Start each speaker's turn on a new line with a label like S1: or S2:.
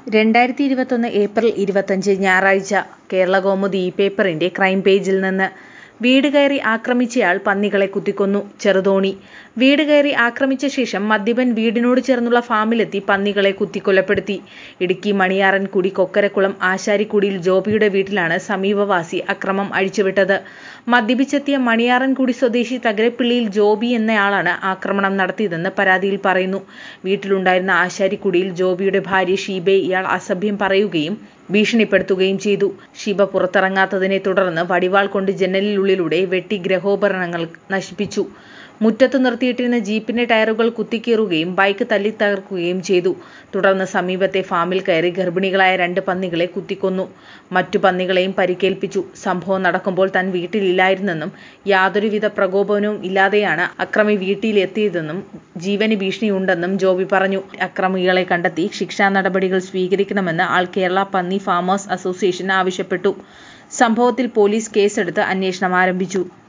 S1: രണ്ടായിരത്തി ഇരുപത്തൊന്ന് ഏപ്രിൽ ഇരുപത്തഞ്ച് ഞായറാഴ്ച കേരളകൗമുദി ഈ പേപ്പറിന്റെ ക്രൈം പേജിൽ നിന്ന് വീട് കയറി ആക്രമിച്ചയാൾ പന്നികളെ കുത്തിക്കൊന്നു ചെറുതോണി വീട് കയറി ആക്രമിച്ച ശേഷം മദ്യപൻ വീടിനോട് ചേർന്നുള്ള ഫാമിലെത്തി പന്നികളെ കുത്തിക്കൊലപ്പെടുത്തി ഇടുക്കി മണിയാറൻകുടി കൊക്കരക്കുളം ആശാരിക്കുടിയിൽ ജോബിയുടെ വീട്ടിലാണ് സമീപവാസി അക്രമം അഴിച്ചുവിട്ടത് മദ്യപിച്ചെത്തിയ മണിയാറൻകുടി സ്വദേശി തകരപ്പിള്ളിയിൽ ജോബി എന്നയാളാണ് ആക്രമണം നടത്തിയതെന്ന് പരാതിയിൽ പറയുന്നു വീട്ടിലുണ്ടായിരുന്ന ആശാരിക്കുടിയിൽ ജോബിയുടെ ഭാര്യ ഷീബയെ ഇയാൾ അസഭ്യം പറയുകയും ഭീഷണിപ്പെടുത്തുകയും ചെയ്തു ഷീബ പുറത്തിറങ്ങാത്തതിനെ തുടർന്ന് വടിവാൾ കൊണ്ട് ജനലിനുള്ളിലൂടെ വെട്ടി ഗൃഹോപകരണങ്ങൾ നശിപ്പിച്ചു മുറ്റത്ത് നിർത്തിയിട്ടിരുന്ന ജീപ്പിന്റെ ടയറുകൾ കുത്തിക്കീറുകയും ബൈക്ക് തല്ലിത്തകർക്കുകയും ചെയ്തു തുടർന്ന് സമീപത്തെ ഫാമിൽ കയറി ഗർഭിണികളായ രണ്ട് പന്നികളെ കുത്തിക്കൊന്നു മറ്റു പന്നികളെയും പരിക്കേൽപ്പിച്ചു സംഭവം നടക്കുമ്പോൾ താൻ വീട്ടിലില്ലായിരുന്നെന്നും യാതൊരുവിധ പ്രകോപനവും ഇല്ലാതെയാണ് അക്രമി വീട്ടിലെത്തിയതെന്നും ജീവന് ഭീഷണിയുണ്ടെന്നും ജോബി പറഞ്ഞു അക്രമികളെ കണ്ടെത്തി ശിക്ഷാ നടപടികൾ സ്വീകരിക്കണമെന്ന് ആൾ കേരള പന്നി ഫാമേഴ്സ് അസോസിയേഷൻ ആവശ്യപ്പെട്ടു സംഭവത്തിൽ പോലീസ് കേസെടുത്ത് അന്വേഷണം ആരംഭിച്ചു